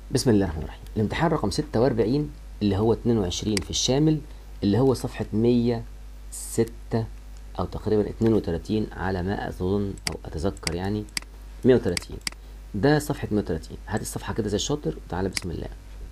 بسم الله الرحمن الرحيم الامتحان رقم 46 اللي هو 22 في الشامل اللي هو صفحة 106 أو تقريبا 32 على ما أظن أو أتذكر يعني 130 ده صفحة 130 هات الصفحة كده زي الشاطر وتعالى بسم الله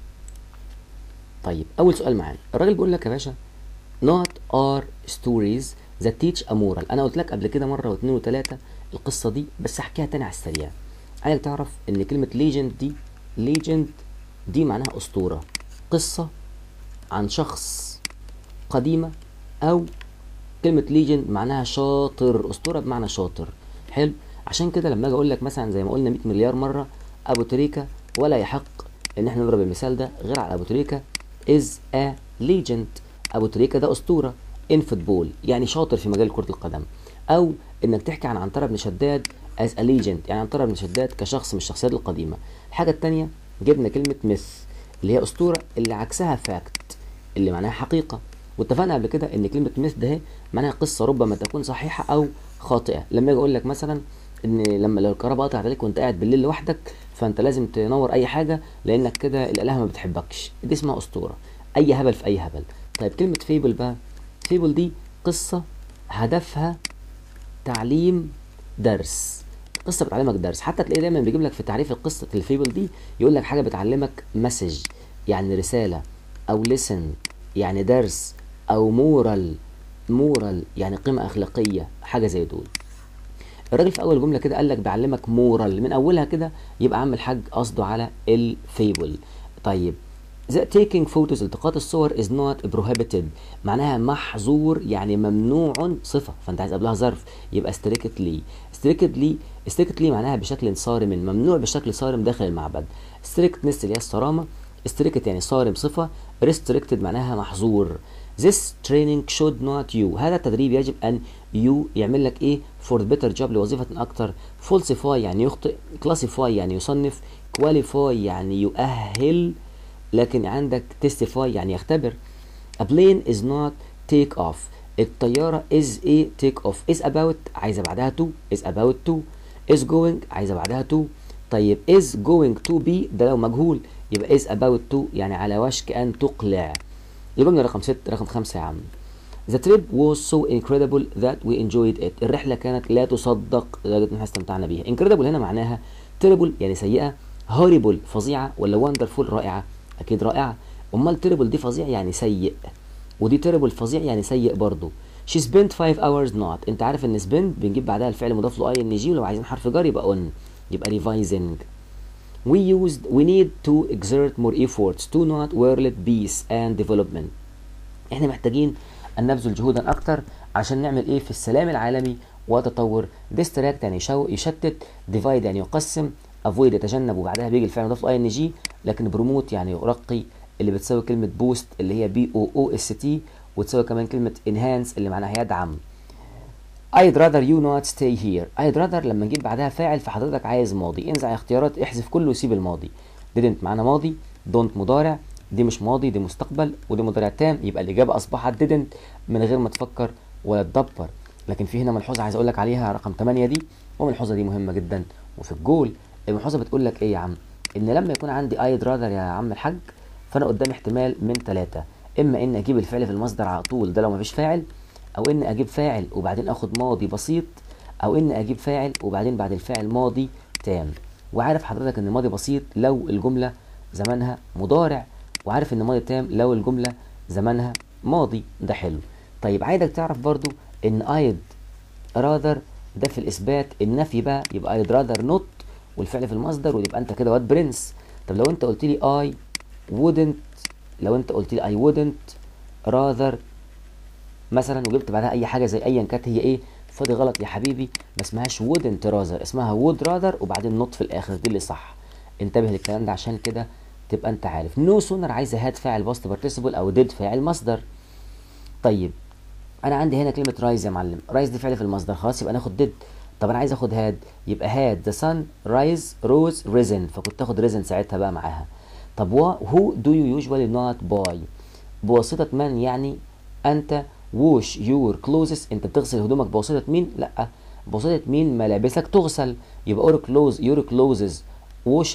طيب أول سؤال معانا الراجل بيقول لك يا باشا not are stories that teach a moral أنا قلت لك قبل كده مرة واثنين وثلاثة القصة دي بس أحكيها تاني على السريع عايزك تعرف إن كلمة legend دي legend دي معناها أسطورة قصة عن شخص قديمة أو كلمة legend معناها شاطر أسطورة بمعنى شاطر حلو عشان كده لما أجي أقول لك مثلا زي ما قلنا 100 مليار مرة أبو تريكة ولا يحق إن إحنا نضرب المثال ده غير على أبو تريكة is a legend أبو تريكة ده أسطورة in football يعني شاطر في مجال كرة القدم أو إنك تحكي عن عنترة بن شداد as a legend يعني عنترة بن شداد كشخص من الشخصيات القديمة الحاجة التانية جبنا كلمة ميث اللي هي أسطورة اللي عكسها فاكت اللي معناها حقيقة واتفقنا قبل كده ان كلمة ميث ده معناها قصة ربما تكون صحيحة او خاطئة لما اجي اقول لك مثلا ان لما لو الكهرباء قطعت عليك وانت قاعد بالليل لوحدك فانت لازم تنور اي حاجة لانك كده الالهة ما بتحبكش دي اسمها اسطورة اي هبل في اي هبل طيب كلمة فيبل بقى فيبل دي قصة هدفها تعليم درس قصة بتعلمك درس حتى تلاقيه دايما بيجيب لك في تعريف القصة الفيبل دي يقول لك حاجة بتعلمك مسج يعني رسالة او لسن يعني درس او مورال مورال يعني قيمة اخلاقية حاجة زي دول الراجل في اول جملة كده قال لك بيعلمك مورال من اولها كده يبقى عم الحاج قصده على الفيبل طيب The taking photos التقاط الصور is not prohibited معناها محظور يعني ممنوع صفة فانت عايز قبلها ظرف يبقى strictly strictly strictly معناها بشكل صارم ممنوع بشكل صارم داخل المعبد strictness اللي هي الصرامة strict يعني صارم صفة restricted معناها محظور This training should not you هذا التدريب يجب أن you يعمل لك إيه for better job لوظيفة أكتر falsify يعني يخطئ classify يعني يصنف qualify يعني يؤهل لكن عندك testify يعني يختبر a plane is not take off الطيارة is a take off is about عايزة بعدها to is about to is going عايزة بعدها to طيب is going to be ده لو مجهول يبقى is about to يعني على وشك أن تقلع الجملة رقم ست رقم خمسة يا عم The trip was so incredible that we enjoyed it الرحلة كانت لا تصدق لدرجة إن احنا استمتعنا بيها incredible هنا معناها terrible يعني سيئة horrible فظيعة ولا wonderful رائعة أكيد رائعة أمال terrible دي فظيع يعني سيء ودي terrible فظيع يعني سيء برضه She spent five hours not أنت عارف إن spend بنجيب بعدها الفعل مضاف له ing ولو عايزين حرف جر يبقى on يبقى revising we used we need to exert more efforts to not world peace and development احنا محتاجين ان نبذل جهودا اكتر عشان نعمل ايه في السلام العالمي وتطور distract يعني يشو يشتت divide يعني يقسم avoid يتجنب وبعدها بيجي الفعل مضاف له ing لكن promote يعني يرقي اللي بتساوي كلمة boost اللي هي بي او او اس تي وتساوي كمان كلمة enhance اللي معناها يدعم I'd rather you not stay here I'd rather لما نجيب بعدها فاعل فحضرتك عايز ماضي انزع اختيارات احذف كله وسيب الماضي didn't معانا ماضي don't مضارع دي مش ماضي دي مستقبل ودي مضارع تام يبقى الإجابة أصبحت didn't من غير ما تفكر ولا تدبر لكن في هنا ملحوظة عايز أقول لك عليها رقم 8 دي والملحوظة دي مهمة جدا وفي الجول الملحوظة بتقول لك إيه يا عم إن لما يكون عندي I'd rather يا عم الحاج فأنا قدامي احتمال من ثلاثة إما إن أجيب الفعل في المصدر على طول ده لو مفيش فاعل او ان اجيب فاعل وبعدين اخد ماضي بسيط او ان اجيب فاعل وبعدين بعد الفاعل ماضي تام وعارف حضرتك ان ماضي بسيط لو الجملة زمانها مضارع وعارف ان ماضي تام لو الجملة زمانها ماضي ده حلو طيب عايزك تعرف برضو ان ايد rather ده في الاثبات النفي بقى يبقى ايد rather not والفعل في المصدر ويبقى انت كده واد برنس طب لو انت قلت لي I wouldn't لو انت قلت لي I wouldn't rather مثلا وجبت بعدها اي حاجه زي ايا كانت هي ايه فدي غلط يا حبيبي ما اسمهاش wouldn't rather اسمها would rather وبعدين not في الاخر دي اللي صح انتبه للكلام ده عشان كده تبقى انت عارف نو سونر عايزه هاد فاعل باست بارتيسيبل او did فاعل مصدر طيب انا عندي هنا كلمه رايز يا معلم رايز دي فعل في المصدر خلاص يبقى ناخد did طب انا عايز اخد هاد يبقى هاد the sun rise rose risen فكنت اخد risen ساعتها بقى معاها طب who do you usually not buy بواسطه من يعني انت ووش يور كلوزز انت بتغسل هدومك بواسطه مين لا بواسطه مين ملابسك تغسل يبقى اور كلوز يور كلوزز ووشد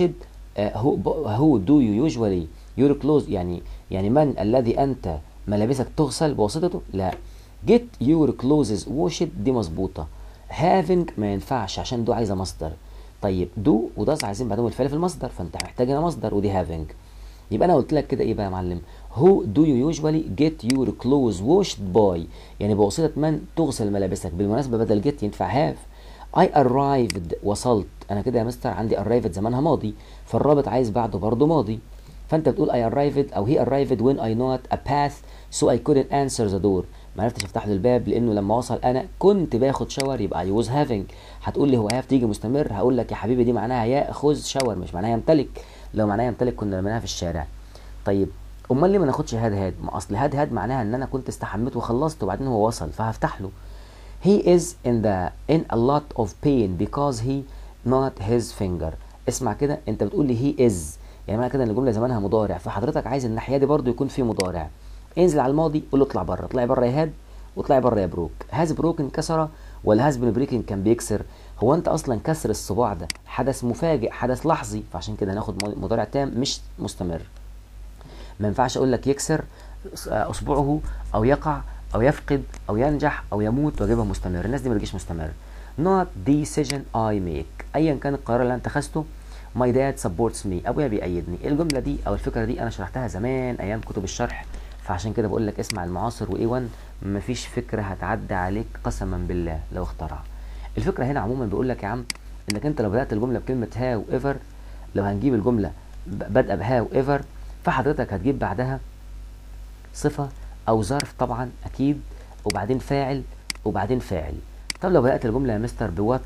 هو هو دو يو يوجوالي يور كلوز يعني يعني من الذي انت ملابسك تغسل بواسطته لا get your clothes washed دي مظبوطه having ما ينفعش عشان دو عايزه مصدر طيب دو وداز عايزين بعدهم الفعل في المصدر فانت محتاج هنا مصدر ودي having يبقى انا قلت لك كده ايه بقى يا معلم who do you usually get your clothes washed by يعني بواسطه من تغسل ملابسك بالمناسبه بدل get ينفع have I arrived وصلت انا كده يا مستر عندي arrived زمانها ماضي فالرابط عايز بعده برضه ماضي فانت بتقول I arrived او he arrived when I not a path so I couldn't answer the door ما عرفتش افتح له الباب لانه لما وصل انا كنت باخد شاور يبقى I was having هتقول لي هو have تيجي مستمر هقول لك يا حبيبي دي معناها ياخذ شاور مش معناها يمتلك لو معناها يمتلك كنا رميناها في الشارع طيب امال ليه ما ناخدش هاد هاد ما اصل هاد هاد معناها ان انا كنت استحميت وخلصت وبعدين هو وصل فهفتح له he is in the in a lot of pain because he not his finger اسمع كده انت بتقول لي he is يعني معنى كده ان الجمله زمانها مضارع فحضرتك عايز الناحيه دي برضو يكون في مضارع انزل على الماضي قول له اطلع بره اطلعي بره يا هاد واطلعي بره يا بروك هاز بروكن كسره ولا هاز بن بريكن كان بيكسر هو انت اصلا كسر الصباع ده حدث مفاجئ حدث لحظي فعشان كده هناخد مضارع تام مش مستمر ما ينفعش اقول لك يكسر اصبعه او يقع او يفقد او ينجح او يموت واجيبها مستمر الناس دي ما تجيش مستمر not decision I make ايا كان القرار اللي انا اتخذته my dad supports me ابويا بيأيدني الجمله دي او الفكره دي انا شرحتها زمان ايام كتب الشرح فعشان كده بقول لك اسمع المعاصر واي 1 مفيش فكره هتعدي عليك قسما بالله لو اخترع الفكره هنا عموما بيقول لك يا عم انك انت لو بدات الجمله بكلمه هاو ايفر لو هنجيب الجمله بادئه بهاو ايفر فحضرتك هتجيب بعدها صفه او ظرف طبعا اكيد وبعدين فاعل وبعدين فاعل طب لو بدات الجمله يا مستر بوات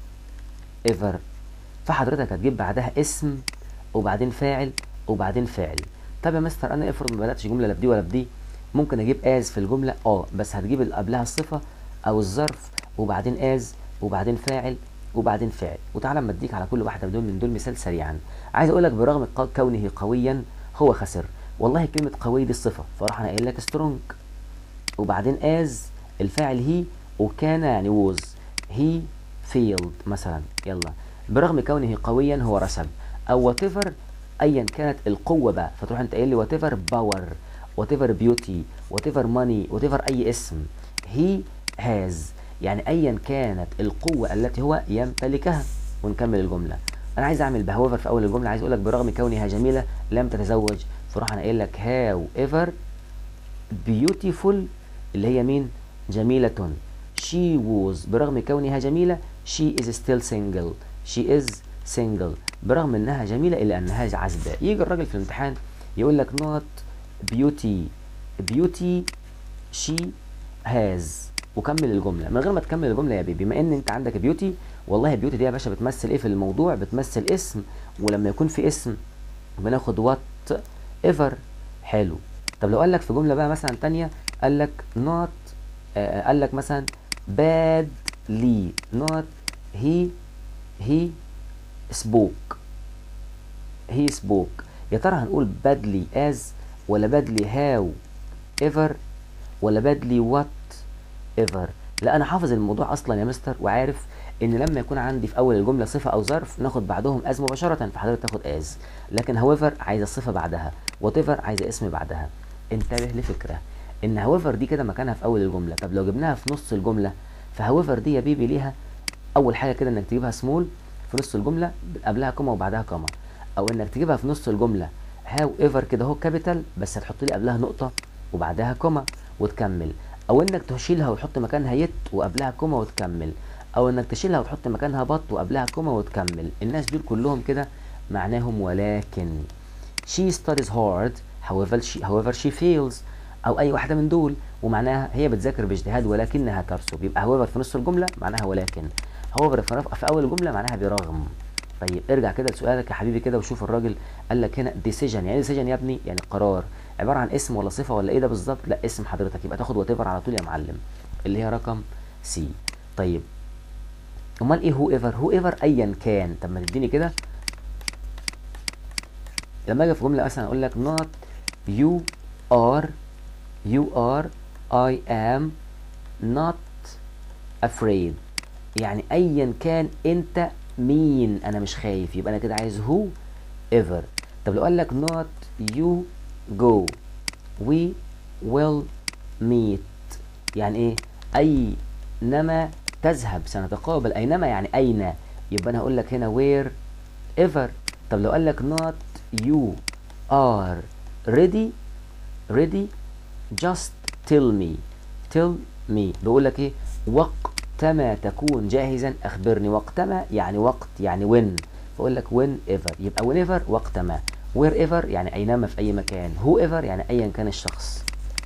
ايفر فحضرتك هتجيب بعدها اسم وبعدين فاعل وبعدين فاعل طب يا مستر انا افرض ما بداتش جمله لا بدي ولا بدي ممكن اجيب از في الجمله اه بس هتجيب اللي قبلها الصفه او الظرف وبعدين از وبعدين فاعل وبعدين فاعل وتعالى اما اديك على كل واحده من دول من دول مثال سريعا عايز اقول لك برغم كونه قويا هو خسر والله كلمه قوي دي الصفه فراح انا قايل لك سترونج وبعدين از الفاعل هي وكان يعني ووز هي فيلد مثلا يلا برغم كونه قويا هو رسب او وات ايفر ايا كانت القوه بقى فتروح انت قايل لي وات ايفر باور وات ايفر بيوتي وات ايفر ماني وات ايفر اي اسم هي هاز يعني ايا كانت القوه التي هو يمتلكها ونكمل الجمله انا عايز اعمل بهوفر في اول الجمله عايز اقول لك برغم كونها جميله لم تتزوج فراح انا قايل لك هاو ايفر بيوتيفول اللي هي مين جميله she was برغم كونها جميله she is still single she is single برغم انها جميله الا انها عزباء يجي الراجل في الامتحان يقول لك not beauty beauty she has وكمل الجمله من غير ما تكمل الجمله يا بيبي بما ان انت عندك بيوتي والله بيوتي دي يا باشا بتمثل ايه في الموضوع بتمثل اسم ولما يكون في اسم بناخد وات ايفر حلو طب لو قال لك في جمله بقى مثلا تانية قال لك not آه قال لك مثلا badly not he he spoke he spoke يا ترى هنقول badly as ولا badly how ever ولا badly what ever لا انا حافظ الموضوع اصلا يا مستر وعارف ان لما يكون عندي في اول الجمله صفه او ظرف ناخد بعدهم از مباشره فحضرتك تاخد از لكن however عايزه الصفه بعدها whatever عايزه اسم بعدها انتبه لفكره ان however دي كده مكانها في اول الجمله طب لو جبناها في نص الجمله فhowever دي يا بيبي ليها اول حاجه كده انك تجيبها سمول في نص الجمله قبلها كوما وبعدها كوما او انك تجيبها في نص الجمله هاو ايفر كده اهو كابيتال بس هتحط لي قبلها نقطه وبعدها كوما وتكمل او انك تشيلها وتحط مكانها يت وقبلها كوما وتكمل او انك تشيلها وتحط مكانها بط وقبلها كوما وتكمل الناس دول كلهم كده معناهم ولكن she studies hard however she, however she feels او اي واحده من دول ومعناها هي بتذاكر باجتهاد ولكنها ترسب يبقى however في نص الجمله معناها ولكن however في اول الجمله معناها برغم طيب ارجع كده لسؤالك يا حبيبي كده وشوف الراجل قال لك هنا decision يعني ايه decision يا ابني يعني قرار عباره عن اسم ولا صفه ولا ايه ده بالظبط لا اسم حضرتك يبقى تاخد وات على طول يا معلم اللي هي رقم سي طيب امال ايه هو ايفر هو ايفر ايا كان طب ما تديني كده لما اجي في جمله مثلا اقول لك not you are you are I am not afraid يعني ايا كان انت مين انا مش خايف يبقى انا كده عايز هو ever طب لو قال لك not you go we will meet يعني ايه اينما تذهب سنتقابل اينما يعني اين يبقى انا هقول لك هنا where ever طب لو قال لك not you are ready ready just tell me tell me بقول لك ايه وقتما تكون جاهزا اخبرني وقتما يعني وقت يعني when فاقول لك when ever يبقى whenever وقتما wherever يعني اينما في اي مكان whoever يعني ايا كان الشخص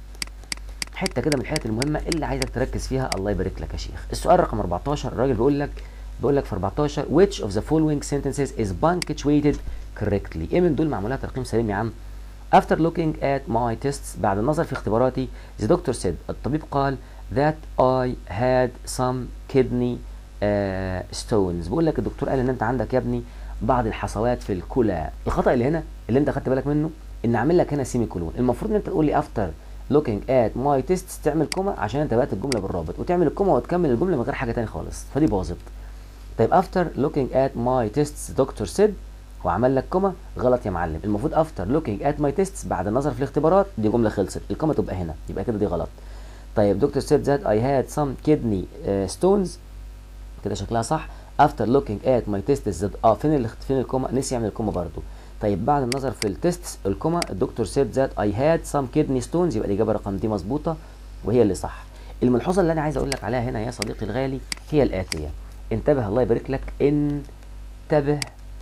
حته كده من الحاجات المهمه اللي عايزك تركز فيها الله يبارك لك يا شيخ السؤال رقم 14 الراجل بيقول لك بيقول لك في 14 which of the following sentences is punctuated correctly ايه من دول معمولها ترقيم سليم يا عم after looking at my tests بعد النظر في اختباراتي the doctor said الطبيب قال that I had some kidney uh, stones بقول لك الدكتور قال ان انت عندك يا ابني بعض الحصوات في الكلى الخطا اللي هنا اللي انت خدت بالك منه ان عامل لك هنا سيمي كولون المفروض ان انت تقول لي after looking at my tests تعمل كوما عشان انت بدات الجمله بالرابط وتعمل الكوما وتكمل الجمله من غير حاجه تاني خالص فدي باظت طيب after looking at my tests doctor said هو عمل لك كوما غلط يا معلم المفروض after looking at my tests بعد النظر في الاختبارات دي جمله خلصت الكوما تبقى هنا يبقى كده دي غلط طيب دكتور said that I had some kidney uh, stones كده شكلها صح after looking at my tests that اه فين ال فين الكوما نسي يعمل الكوما برضو طيب بعد النظر في التست الكوما الدكتور said that I had some kidney stones يبقى الاجابه رقم دي مظبوطه وهي اللي صح الملحوظه اللي انا عايز اقول لك عليها هنا يا صديقي الغالي هي الاتيه انتبه الله يبارك لك انتبه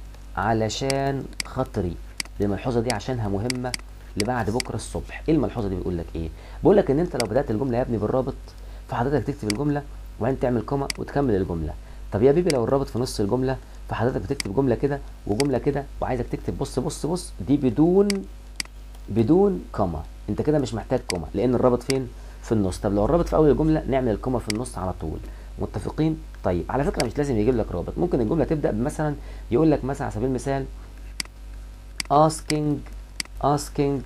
علشان خاطري الملحوظه دي عشانها مهمه لبعد بكره الصبح ايه الملحوظه دي بيقول لك ايه بيقول لك ان انت لو بدات الجمله يا ابني بالرابط فحضرتك تكتب الجمله وبعدين تعمل كوما وتكمل الجمله طب يا بيبي لو الرابط في نص الجمله فحضرتك بتكتب جمله كده وجمله كده وعايزك تكتب بص بص بص دي بدون بدون كوما انت كده مش محتاج كوما لان الرابط فين في النص طب لو الرابط في اول الجمله نعمل الكوما في النص على طول متفقين طيب على فكره مش لازم يجيب لك رابط ممكن الجمله تبدا مثلا يقول لك مثلا على سبيل المثال asking asking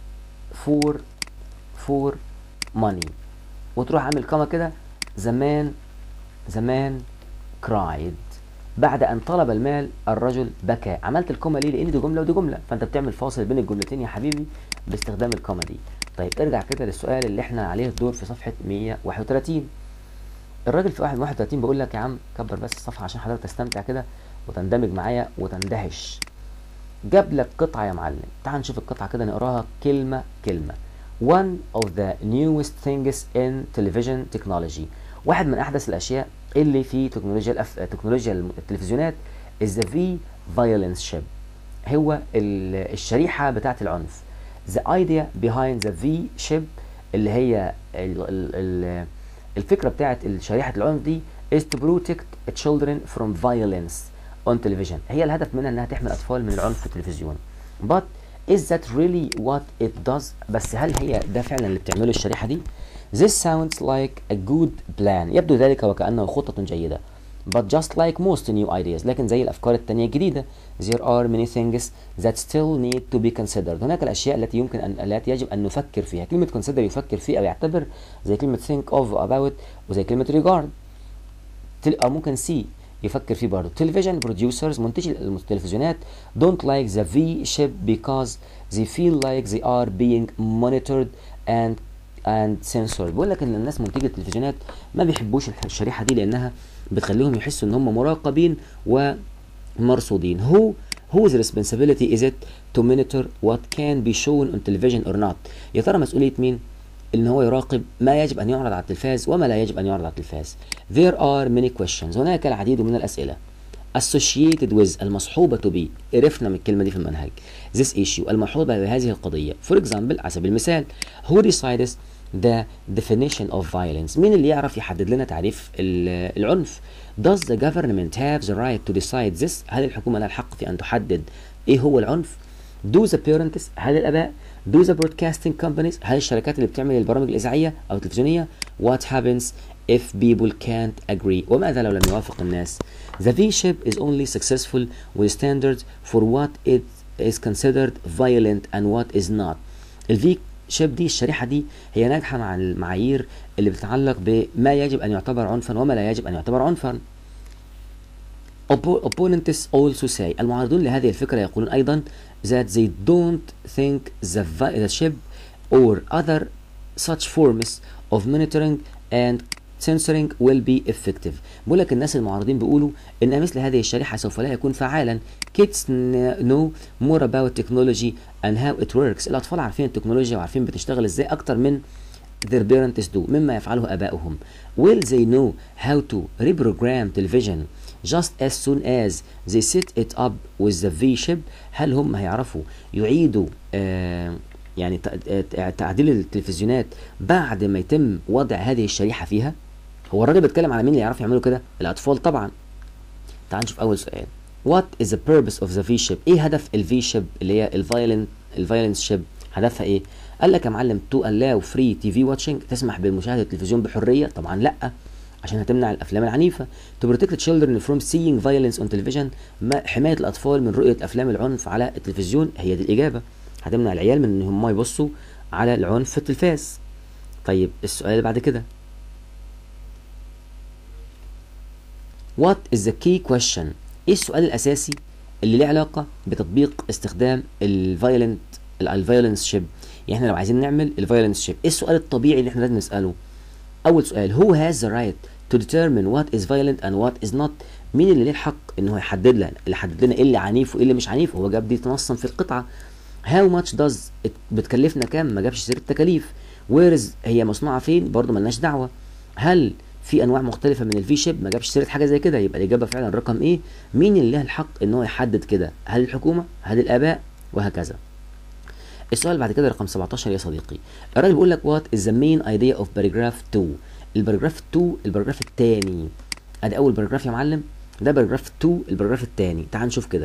for for money وتروح عامل كما كده زمان زمان cried بعد ان طلب المال الرجل بكى عملت الكوما ليه لان دي جمله ودي جمله فانت بتعمل فاصل بين الجملتين يا حبيبي باستخدام الكوما دي طيب ارجع كده للسؤال اللي احنا عليه الدور في صفحه 131 الراجل في 131 بيقول لك يا عم كبر بس الصفحه عشان حضرتك تستمتع كده وتندمج معايا وتندهش جاب لك قطعه يا معلم تعال نشوف القطعه كده نقراها كلمه كلمه one of the newest things in television technology واحد من احدث الاشياء اللي في تكنولوجيا الأف... تكنولوجيا التلفزيونات is the V violence chip هو ال... الشريحه بتاعه العنف the idea behind the V chip اللي هي ال... ال... ال... الفكره بتاعه شريحه العنف دي is to protect children from violence on television هي الهدف منها انها تحمي الاطفال من العنف في التلفزيون but is that really what it does بس هل هي ده فعلا اللي بتعمله الشريحه دي This sounds like a good plan يبدو ذلك وكأنه خطة جيدة but just like most new ideas لكن زي الأفكار التانية الجديدة there are many things that still need to be considered هناك الأشياء التي يمكن أن التي يجب أن نفكر فيها كلمة consider يفكر فيه أو يعتبر زي كلمة think of about وزي كلمة regard أو ممكن see يفكر فيه برضه television producers منتجي التلفزيونات don't like the V shape because they feel like they are being monitored and and censored بيقول لك ان الناس منتجي التلفزيونات ما بيحبوش الشريحه دي لانها بتخليهم يحسوا ان هم مراقبين ومرصودين who whose responsibility is it to monitor what can be shown on television or not يا ترى مسؤوليه مين ان هو يراقب ما يجب ان يعرض على التلفاز وما لا يجب ان يعرض على التلفاز there are many questions هناك العديد من الاسئله associated with المصحوبة به عرفنا من الكلمة دي في المنهج this issue المصحوبة بهذه القضية for example على سبيل المثال who decides the definition of violence مين اللي يعرف يحدد لنا تعريف العنف does the government have the right to decide this هل الحكومة لها الحق في أن تحدد إيه هو العنف do the parents هل الآباء do the broadcasting companies هل الشركات اللي بتعمل البرامج الإذاعية أو التلفزيونية what happens if people can't agree وماذا لو لم يوافق الناس The V-shape is only successful with standards for what it is considered violent and what is not. ال V-shape دي الشريحة دي هي ناجحة مع المعايير اللي بتتعلق بما يجب أن يعتبر عنفا وما لا يجب أن يعتبر عنفا. Oppo- opponents also say المعارضون لهذه الفكرة يقولون أيضا that they don't think the, vi- the ship or other such forms of monitoring and censoring will be effective بقول لك الناس المعارضين بيقولوا ان مثل هذه الشريحه سوف لا يكون فعالا kids kn- know more about technology and how it works الاطفال عارفين التكنولوجيا وعارفين بتشتغل ازاي اكتر من their parents do مما يفعله ابائهم will they know how to reprogram television just as soon as they set it up with the V-ship هل هم هيعرفوا يعيدوا آه يعني ت- آه، تعديل التلفزيونات بعد ما يتم وضع هذه الشريحة فيها هو الراجل بيتكلم على مين اللي يعرف يعملوا كده الأطفال طبعا تعال نشوف أول سؤال What is the purpose of the V-ship ايه هدف ال V-ship اللي هي الفايلنت الفايلنس شيب هدفها ايه قال لك يا معلم to allow free TV watching تسمح بمشاهدة التلفزيون بحرية طبعا لا عشان هتمنع الافلام العنيفه to protect children from seeing violence on television ما حمايه الاطفال من رؤيه افلام العنف على التلفزيون هي دي الاجابه هتمنع العيال من ان هم يبصوا على العنف في التلفاز طيب السؤال اللي بعد كده What is the key question ايه السؤال الاساسي اللي له علاقه بتطبيق استخدام الفايلنت الفايلنس شيب يعني احنا لو عايزين نعمل الفايلنس شيب ايه السؤال الطبيعي اللي احنا لازم نساله اول سؤال who has the right to determine what is violent and what is not مين اللي ليه الحق ان هو يحدد لنا اللي يحدد لنا ايه اللي عنيف وايه اللي مش عنيف هو جاب دي تنصم في القطعه how much does it بتكلفنا كام ما جابش سيره التكاليف where is هي مصنوعه فين برضه ملناش دعوه هل في انواع مختلفه من الفي شيب ما جابش سيره حاجه زي كده يبقى الاجابه فعلا رقم ايه مين اللي له الحق ان هو يحدد كده هل الحكومه هل الاباء وهكذا السؤال بعد كده رقم 17 يا صديقي الراجل بيقول لك what is the main idea of paragraph 2 الباراجراف 2 الباراجراف الثاني ادي اول باراجراف يا معلم ده باراجراف 2 الباراجراف الثاني تعال نشوف كده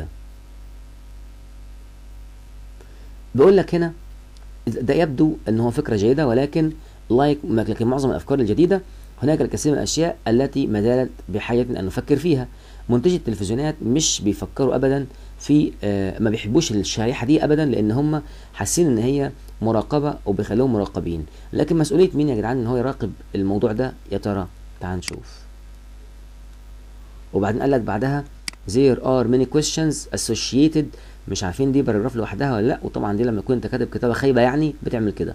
بيقول لك هنا ده يبدو ان هو فكره جيده ولكن لايك لكن معظم الافكار الجديده هناك الكثير من الاشياء التي ما زالت بحاجه ان نفكر فيها منتجي التلفزيونات مش بيفكروا ابدا في آه ما بيحبوش الشريحه دي ابدا لان هم حاسين ان هي مراقبه وبيخلوهم مراقبين لكن مسؤوليه مين يا جدعان ان هو يراقب الموضوع ده يا ترى تعال نشوف وبعدين قال لك بعدها there are many questions associated مش عارفين دي باراجراف لوحدها ولا لا وطبعا دي لما تكون انت كاتب كتابه خايبه يعني بتعمل كده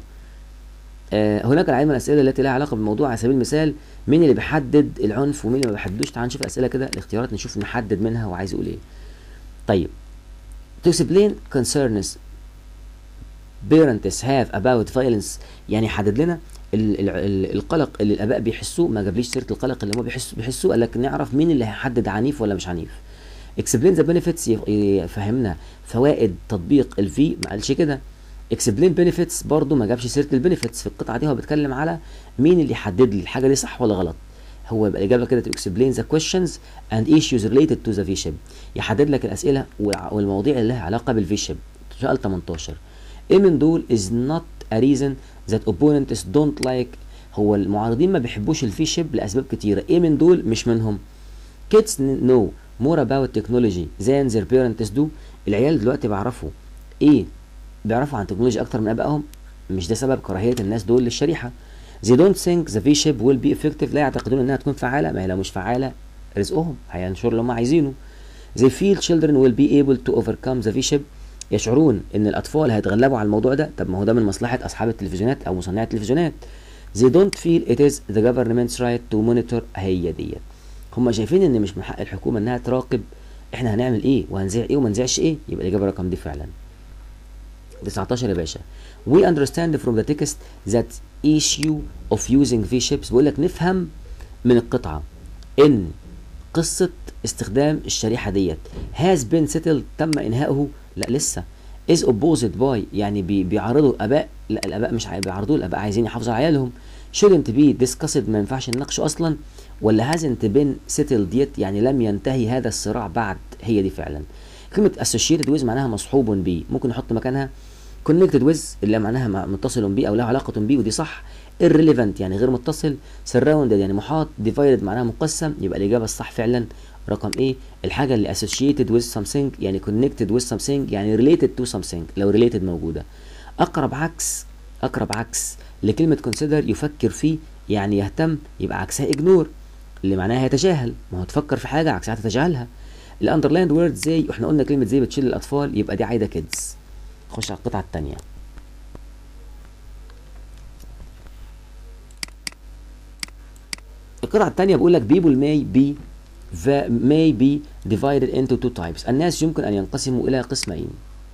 آه هناك العديد من الاسئله التي لها علاقه بالموضوع على سبيل المثال مين اللي بيحدد العنف ومين اللي ما بيحددوش تعال نشوف الاسئله كده الاختيارات نشوف نحدد منها هو عايز يقول ايه طيب to explain concerns parents have about violence يعني حدد لنا ال ال ال القلق اللي الاباء بيحسوه ما جابليش سيره القلق اللي هم بيحسوا بيحسوه قال لك نعرف مين اللي هيحدد عنيف ولا مش عنيف explain the benefits يفهمنا فوائد تطبيق الفي ما قالش كده explain benefits برضه ما جابش سيره البنفيتس في القطعه دي هو بيتكلم على مين اللي يحدد لي الحاجه دي صح ولا غلط هو يبقى الاجابه كده to explain the questions and issues related to the V-ship يحدد لك الاسئله والمواضيع اللي لها علاقه بالفي شيب سؤال 18 ايه من دول is not a reason that opponents don't like هو المعارضين ما بيحبوش الفي شيب لاسباب كتيره ايه من دول مش منهم kids know more about technology than their parents do العيال دلوقتي بيعرفوا ايه بيعرفوا عن التكنولوجيا اكتر من ابائهم مش ده سبب كراهيه الناس دول للشريحه they don't think the V-ship will be effective لا يعتقدون انها تكون فعاله ما هي لو مش فعاله رزقهم هينشروا اللي هم عايزينه they feel children will be able to overcome the V-ship يشعرون ان الاطفال هيتغلبوا على الموضوع ده طب ما هو ده من مصلحه اصحاب التلفزيونات او مصنعي التلفزيونات they don't feel it is the government's right to monitor هي ديت هم شايفين ان مش من حق الحكومه انها تراقب احنا هنعمل ايه وهنذيع ايه وما نذيعش ايه يبقى الاجابه رقم دي فعلا 19 يا باشا we understand from the text that issue of using V-ships بيقول لك نفهم من القطعه ان قصه استخدام الشريحه ديت has been settled تم انهائه لا لسه is opposed by يعني بي بيعرضوا الاباء لا الاباء مش بيعرضوه الاباء عايزين يحافظوا على عيالهم shouldn't be discussed ما ينفعش نناقشه اصلا ولا hasn't been settled yet يعني لم ينتهي هذا الصراع بعد هي دي فعلا كلمة associated with معناها مصحوب به ممكن نحط مكانها connected with اللي معناها متصل به او له علاقة به ودي صح irrelevant يعني غير متصل surrounded يعني محاط divided معناها مقسم يبقى الإجابة الصح فعلا رقم ايه الحاجة اللي associated with something يعني connected with something يعني related to something لو related موجودة أقرب عكس أقرب عكس لكلمة consider يفكر فيه يعني يهتم يبقى عكسها ignore اللي معناها يتجاهل ما هو تفكر في حاجة عكسها تتجاهلها الاندرلايند وورد زي احنا قلنا كلمه زي بتشيل الاطفال يبقى دي عايده كيدز نخش على القطعه الثانيه القطعه الثانيه بيقول لك people may be may be divided into two types الناس يمكن ان ينقسموا الى قسمين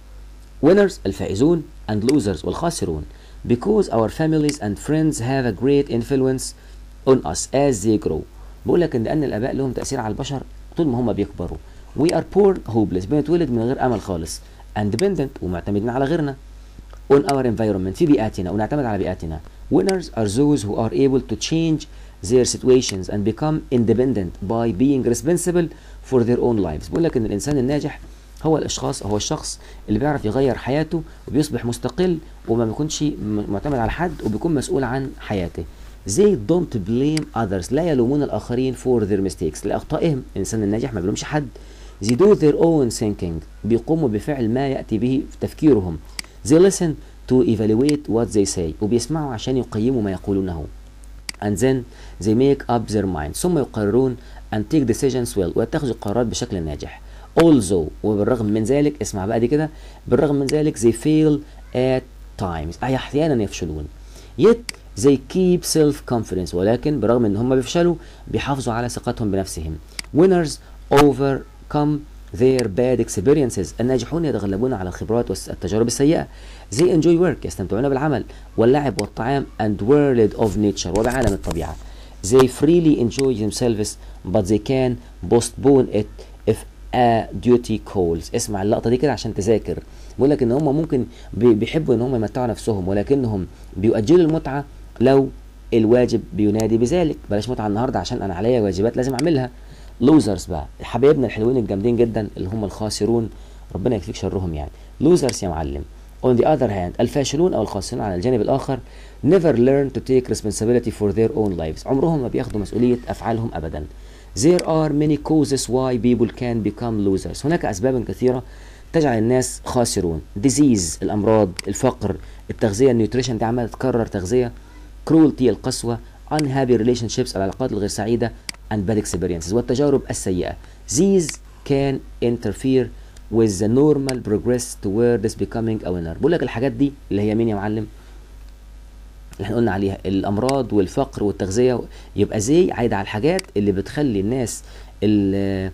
winners الفائزون and losers والخاسرون because our families and friends have a great influence on us as they grow بقول لك ان ان الاباء لهم تاثير على البشر طول ما هم بيكبروا we are poor hopeless بنتولد من غير امل خالص and dependent ومعتمدين على غيرنا on our environment في بيئاتنا ونعتمد على بيئاتنا winners are those who are able to change their situations and become independent by being responsible for their own lives بقول لك ان الانسان الناجح هو الاشخاص هو الشخص اللي بيعرف يغير حياته وبيصبح مستقل وما بيكونش معتمد على حد وبيكون مسؤول عن حياته they don't blame others لا يلومون الآخرين for their mistakes لأخطائهم الإنسان الناجح ما بيلومش حد they do their own thinking بيقوموا بفعل ما يأتي به في تفكيرهم they listen to evaluate what they say وبيسمعوا عشان يقيموا ما يقولونه and then they make up their mind ثم يقررون and take decisions well ويتخذوا القرارات بشكل ناجح although وبالرغم من ذلك اسمع بقى دي كده بالرغم من ذلك they fail at times أي أحيانا يفشلون yet they keep self confidence ولكن برغم ان هم بيفشلوا بيحافظوا على ثقتهم بنفسهم winners overcome their bad experiences الناجحون يتغلبون على الخبرات والتجارب السيئة they enjoy work يستمتعون بالعمل واللعب والطعام and world of nature وبعالم الطبيعة they freely enjoy themselves but they can postpone it if a duty calls اسمع اللقطة دي كده عشان تذاكر بيقول لك ان هم ممكن بيحبوا ان هم يمتعوا نفسهم ولكنهم بيؤجلوا المتعة لو الواجب بينادي بذلك بلاش متعة النهاردة عشان انا عليا واجبات لازم اعملها لوزرز بقى حبايبنا الحلوين الجامدين جدا اللي هم الخاسرون ربنا يكفيك شرهم يعني لوزرز يا معلم on the other hand الفاشلون او الخاسرون على الجانب الاخر never learn to take responsibility for their own lives عمرهم ما بياخدوا مسؤولية افعالهم ابدا there are many causes why people can become losers هناك اسباب كثيرة تجعل الناس خاسرون disease الامراض الفقر التغذية النيوتريشن دي عمالة تكرر تغذية cruelty القسوة unhappy relationships العلاقات الغير سعيدة and bad experiences والتجارب السيئة these can interfere with the normal progress towards becoming a winner بقول لك الحاجات دي اللي هي مين يا معلم اللي احنا قلنا عليها الامراض والفقر والتغذيه يبقى زي عايده على الحاجات اللي بتخلي الناس ال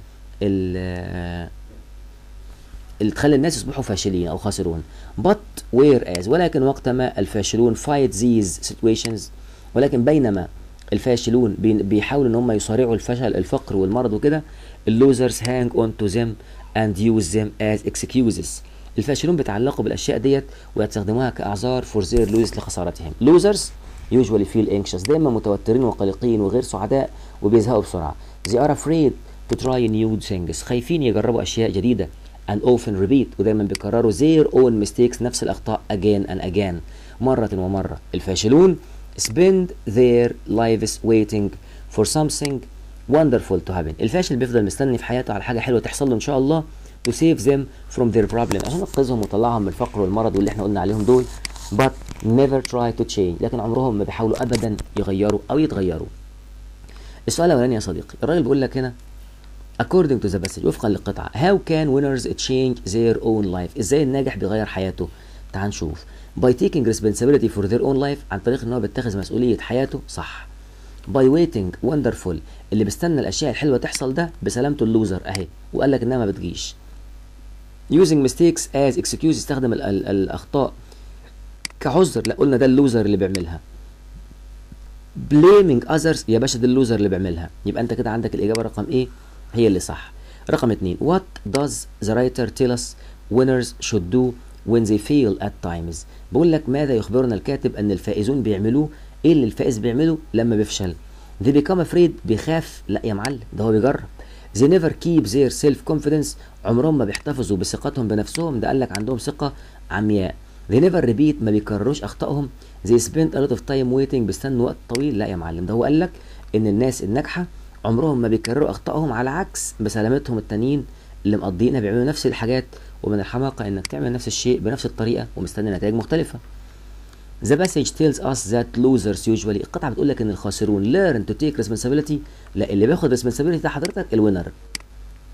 ال اللي تخلي الناس يصبحوا فاشلين او خاسرون but whereas ولكن وقتما الفاشلون fight these situations ولكن بينما الفاشلون بيحاولوا ان هم يصارعوا الفشل الفقر والمرض وكده اللوزرز hang on to them and use them as excuses الفاشلون بيتعلقوا بالاشياء ديت ويستخدموها كاعذار for their losers لخسارتهم losers usually feel anxious دايما متوترين وقلقين وغير سعداء وبيزهقوا بسرعه they are afraid to try new things خايفين يجربوا اشياء جديده and often repeat ودايما بيكرروا their own mistakes نفس الاخطاء again and again مره ومره الفاشلون spend their lives waiting for something wonderful to happen الفاشل بيفضل مستني في حياته على حاجه حلوه تحصل له ان شاء الله to save them from their problem عشان ينقذهم ويطلعهم من الفقر والمرض واللي احنا قلنا عليهم دول but never try to change لكن عمرهم ما بيحاولوا ابدا يغيروا او يتغيروا السؤال الاولاني يا صديقي الراجل بيقول لك هنا according to the passage وفقا للقطعه how can winners change their own life ازاي الناجح بيغير حياته تعال نشوف by taking responsibility for their own life عن طريق ان هو بيتخذ مسؤوليه حياته صح by waiting wonderful اللي بيستنى الاشياء الحلوه تحصل ده بسلامته اللوزر اهي وقال لك انها ما بتجيش using mistakes as excuse استخدم ال ال الاخطاء كعذر لا قلنا ده اللوزر اللي بيعملها blaming others يا باشا ده اللوزر اللي بيعملها يبقى انت كده عندك الاجابه رقم ايه هي اللي صح رقم اتنين what does the writer tell us winners should do when they fail at times بقول لك ماذا يخبرنا الكاتب ان الفائزون بيعملوه ايه اللي الفائز بيعمله لما بيفشل they become afraid بيخاف لا يا معلم ده هو بيجرب they never keep their self confidence عمرهم ما بيحتفظوا بثقتهم بنفسهم ده قال لك عندهم ثقة عمياء they never repeat ما بيكرروش اخطائهم they spend a lot of time waiting بيستنوا وقت طويل لا يا معلم ده هو قال لك ان الناس الناجحة عمرهم ما بيكرروا اخطائهم على عكس بسلامتهم التانيين اللي مقضينا بيعملوا نفس الحاجات ومن الحماقة انك تعمل نفس الشيء بنفس الطريقة ومستني نتائج مختلفة The passage tells us that losers usually القطعة بتقول لك ان الخاسرون learn to take responsibility لا اللي بياخد responsibility ده حضرتك الوينر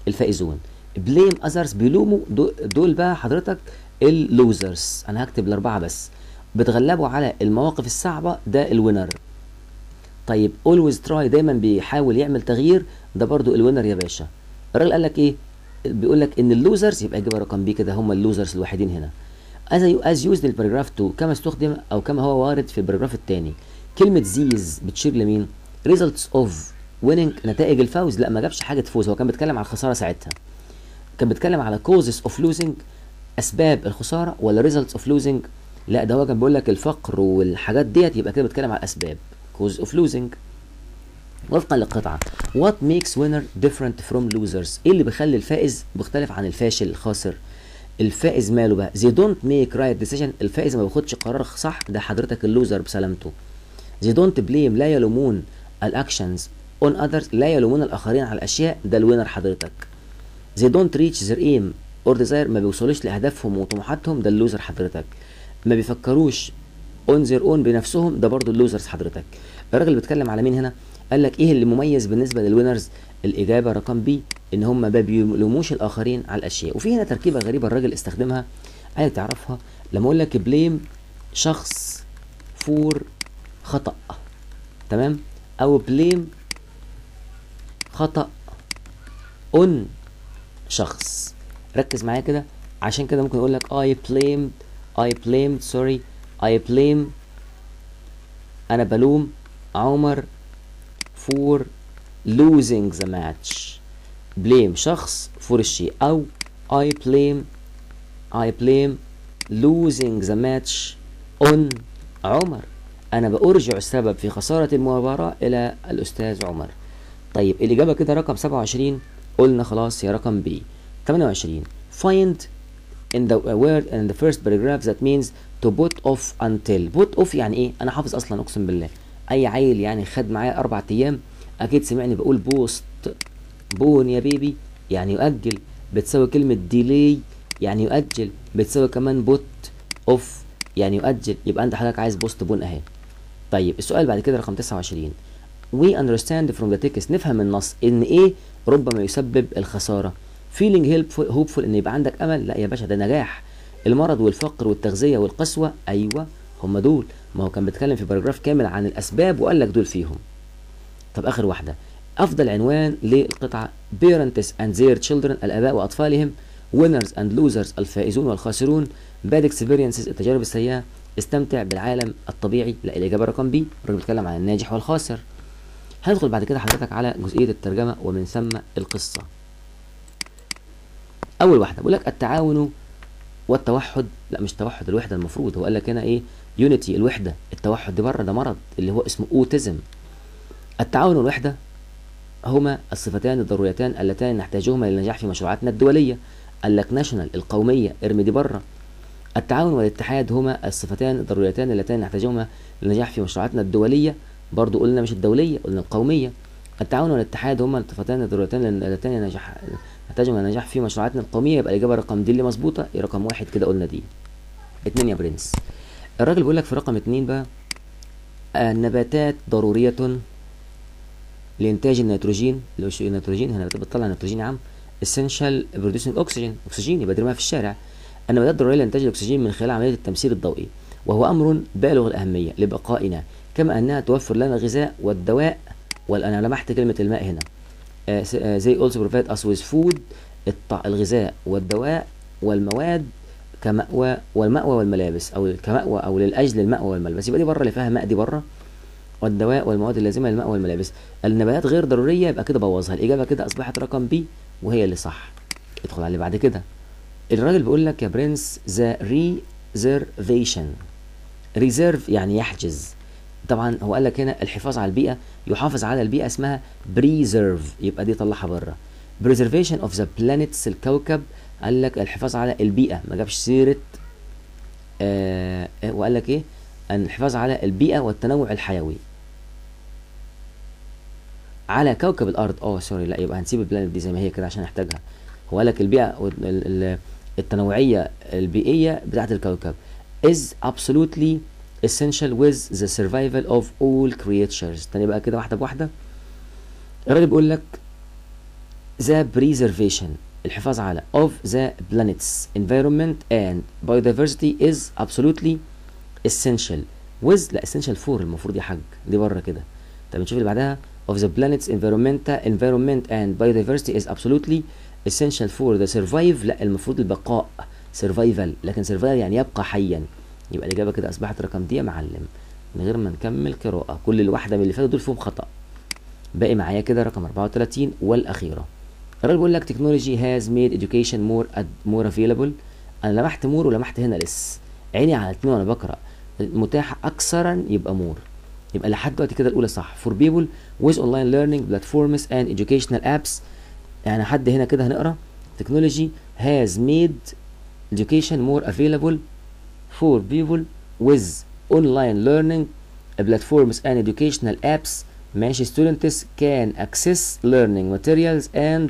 الفائزون بليم اذرز بيلوموا دو- دول بقى حضرتك اللوزرز انا هكتب الاربعه بس بتغلبوا على المواقف الصعبه ده الوينر طيب always try دايما بيحاول يعمل تغيير ده برضو الوينر يا باشا الراجل قال لك ايه بيقول لك ان اللوزرز يبقى اجيبها رقم بي كده هم اللوزرز الوحيدين هنا as as used الباراجراف 2 كما استخدم او كما هو وارد في الباراجراف الثاني كلمه زيز بتشير لمين results of winning نتائج الفوز لا ما جابش حاجه فوز هو كان بيتكلم على الخساره ساعتها كان بيتكلم على causes of losing اسباب الخساره ولا results of losing لا ده هو كان بيقول لك الفقر والحاجات ديت يبقى كده بيتكلم على الاسباب cause of losing وفقا للقطعة What makes winner different from losers ايه اللي بيخلي الفائز مختلف عن الفاشل الخاسر الفائز ماله بقى they don't make right decision الفائز ما بياخدش قرار صح ده حضرتك اللوزر بسلامته they don't blame لا يلومون الاكشنز on others لا يلومون الاخرين على الاشياء ده الوينر حضرتك they don't reach their aim or desire ما بيوصلوش لاهدافهم وطموحاتهم ده اللوزر حضرتك ما بيفكروش on their own بنفسهم ده برضو اللوزرز حضرتك الراجل اللي بيتكلم على مين هنا قال لك ايه اللي مميز بالنسبه للوينرز الاجابه رقم بي ان هم ما بيلوموش الاخرين على الاشياء وفي هنا تركيبه غريبه الراجل استخدمها عايز تعرفها لما اقول لك بليم شخص فور خطا تمام او بليم خطا اون شخص ركز معايا كده عشان كده ممكن اقول لك I blamed I blamed sorry I blame انا بلوم عمر for losing the match blame شخص for الشيء او I blame I blame losing the match on عمر انا بأرجع السبب في خسارة المباراة الى الاستاذ عمر طيب الاجابة كده رقم 27 قلنا خلاص هي رقم بي 28 find in the word in the first paragraph that means to put off until put off يعني ايه انا حافظ اصلا اقسم بالله اي عيل يعني خد معايا اربع ايام اكيد سمعني بقول بوست بون يا بيبي يعني يؤجل بتساوي كلمة ديلي يعني يؤجل بتساوي كمان بوت اوف يعني يؤجل يبقى انت حضرتك عايز بوست بون اهي طيب السؤال بعد كده رقم 29 we understand from the text نفهم من النص ان ايه ربما يسبب الخسارة feeling helpful hopeful ان يبقى عندك امل لا يا باشا ده نجاح المرض والفقر والتغذية والقسوة ايوه هم دول ما هو كان بيتكلم في باراجراف كامل عن الاسباب وقال لك دول فيهم طب اخر واحدة افضل عنوان للقطعة parents and their children الاباء واطفالهم winners and losers الفائزون والخاسرون bad experiences التجارب السيئة استمتع بالعالم الطبيعي لا الاجابة رقم بي الراجل بيتكلم عن الناجح والخاسر هندخل بعد كده حضرتك على جزئية الترجمة ومن ثم القصة اول واحدة بيقول لك التعاون والتوحد لا مش توحد الوحدة المفروض هو قال لك هنا ايه يونيتي الوحدة التوحد دي بره ده مرض اللي هو اسمه اوتيزم التعاون والوحدة هما الصفتان الضروريتان اللتان نحتاجهما للنجاح في مشروعاتنا الدولية قال لك ناشونال القومية ارمي دي بره التعاون والاتحاد هما الصفتان الضروريتان اللتان نحتاجهما للنجاح في مشروعاتنا الدولية برضو قلنا مش الدولية قلنا القومية التعاون والاتحاد هما الصفتان الضروريتان اللتان نجاح نحتاجهما للنجاح في مشروعاتنا القومية يبقى الإجابة رقم دي اللي مظبوطة رقم واحد كده قلنا دي اتنين يا برنس الراجل بيقول لك في رقم اتنين بقى النباتات ضرورية لإنتاج النيتروجين اللي هو النيتروجين هنا بتطلع نيتروجين يا عم essential producing oxygen أكسجين يبقى دي في الشارع النباتات ضرورية لإنتاج الأكسجين من خلال عملية التمثيل الضوئي وهو أمر بالغ الأهمية لبقائنا كما أنها توفر لنا الغذاء والدواء وأنا لمحت كلمة الماء هنا زي also provide us with food الغذاء والدواء والمواد كمأوى والمأوى والملابس أو كمأوى أو للأجل المأوى والملبس يبقى دي بره اللي فيها ماء دي بره والدواء والمواد اللازمة للماء والملابس النباتات غير ضرورية يبقى كده بوظها الإجابة كده أصبحت رقم بي وهي اللي صح ادخل على اللي بعد كده الراجل بيقول لك يا برنس ذا ريزرفيشن ريزيرف يعني يحجز طبعا هو قال لك هنا الحفاظ على البيئة يحافظ على البيئة اسمها بريزيرف يبقى دي طلعها بره preservation of the planets الكوكب قال لك الحفاظ على البيئة ما جابش سيرة آه وقال لك ايه الحفاظ على البيئة والتنوع الحيوي على كوكب الارض اه سوري لا يبقى هنسيب البلانت دي زي ما هي كده عشان نحتاجها هو قال لك البيئة التنوعية البيئية بتاعة الكوكب is absolutely essential with the survival of all creatures تاني بقى كده واحدة بواحدة الراجل بيقول لك the preservation الحفاظ على of the planet's environment and biodiversity is absolutely essential with لا essential for المفروض يا حاج دي بره كده طب نشوف اللي بعدها of the planet's environment environment and biodiversity is absolutely essential for the survive لا المفروض البقاء survival لكن survival يعني يبقى حيا يبقى الإجابة كده أصبحت رقم دي يا معلم من غير ما نكمل قراءة كل الواحدة من اللي فاتوا دول فيهم خطأ باقي معايا كده رقم 34 والأخيرة الراجل بيقول لك technology has made education more ad- more available أنا لمحت مور ولمحت هنا لس عيني على الاثنين وأنا بقرأ متاح أكثرا يبقى مور يبقى لحد دلوقتي كده الأولى صح for people with online learning platforms and educational apps يعني حد هنا كده هنقرا technology has made education more available for people with online learning platforms and educational apps ماشي students can access learning materials and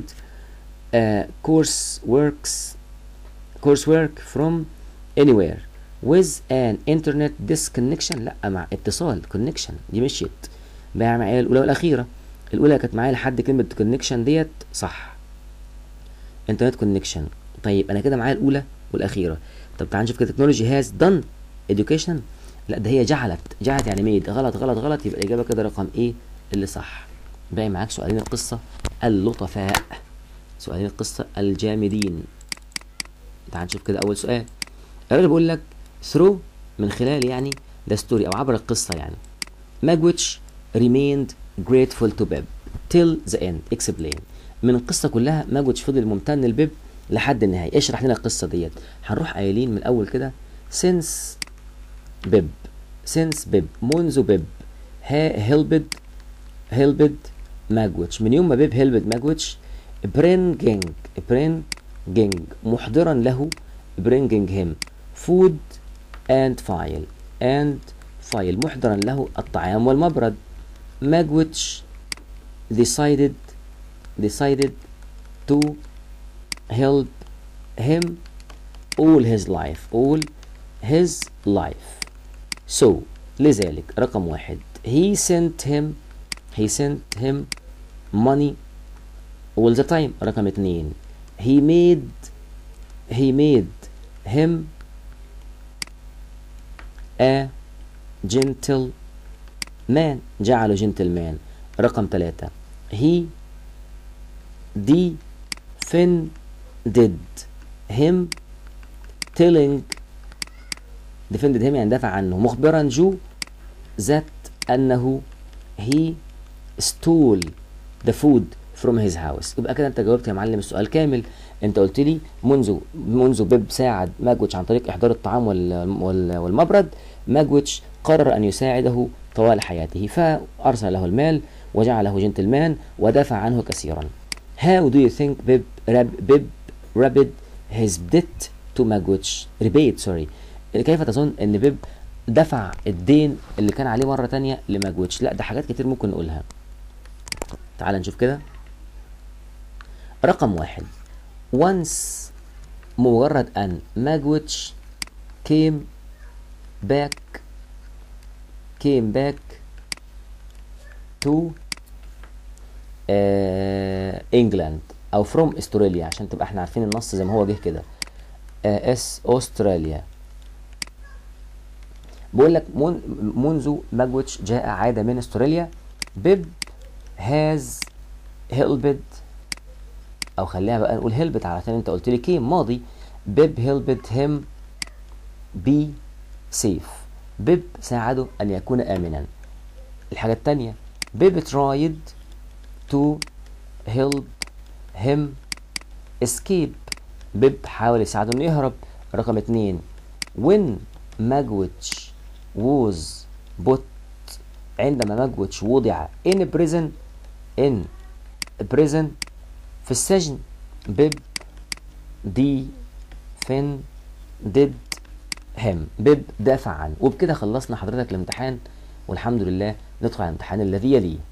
uh, course works coursework from anywhere with an internet disconnection لا مع اتصال connection دي مشيت بقى معايا الاولى والاخيره الاولى كانت معايا لحد كلمه connection ديت صح انترنت كونكشن طيب انا كده معايا الاولى والاخيره طب تعال نشوف كده تكنولوجي هاز دون education لا ده هي جعلت جعلت يعني ميد غلط غلط غلط يبقى الاجابه كده رقم ايه اللي صح باقي معاك سؤالين القصه اللطفاء سؤالين القصه الجامدين تعال نشوف كده اول سؤال الراجل بيقول لك through من خلال يعني the story او عبر القصه يعني Magwitch remained grateful to Bib till the end explain من القصه كلها ماجوتش فضل ممتن لبيب لحد النهايه اشرح لنا القصه ديت هنروح قايلين من الاول كده since بيب since بيب منذ بيب هيلبد هيلبد ماجوتش من يوم ما بيب هيلبد ماجوتش برينجينج برينجينج محضرا له برينجينج هيم فود اند فايل اند فايل محضرا له الطعام والمبرد ماجوتش decided decided to help him all his life all his life so لذلك رقم واحد he sent him he sent him money all the time رقم اتنين he made he made him a gentle man جعله gentleman رقم ثلاثة he defended him telling defended him يعني دافع عنه مخبرا جو that أنه he stole the food from his house يبقى كده انت جاوبت يا معلم السؤال كامل انت قلت لي منذ منذ بيب ساعد ماجوتش عن طريق احضار الطعام وال وال والمبرد ماجوتش قرر ان يساعده طوال حياته فارسل له المال وجعله جنتلمان ودافع عنه كثيرا How do you think Bib, Rab, Bib Rabbit his debt to Magwitch repaid sorry كيف تظن ان بيب دفع الدين اللي كان عليه مرة تانية لماجويتش لا ده حاجات كتير ممكن نقولها تعال نشوف كده رقم واحد once مجرد ان ماجويتش came back came back to آه انجلاند او فروم استراليا عشان تبقى احنا عارفين النص زي ما هو جه كده آه اس استراليا بقول لك من منذ ماجويتش جاء عاد من استراليا بيب هاز هيلبد او خليها بقى نقول هيلبت علشان انت قلت لي كيم ماضي بيب هيلبت هيم بي سيف بيب ساعده ان يكون امنا الحاجه الثانيه بيب ترايد to help him escape بيب حاول يساعده انه يهرب رقم اتنين when Magwitch was put عندما ماجويتش وضع in prison in prison في السجن بيب defended him بيب دافع عنه وبكده خلصنا حضرتك الامتحان والحمد لله ندخل على الامتحان الذي يليه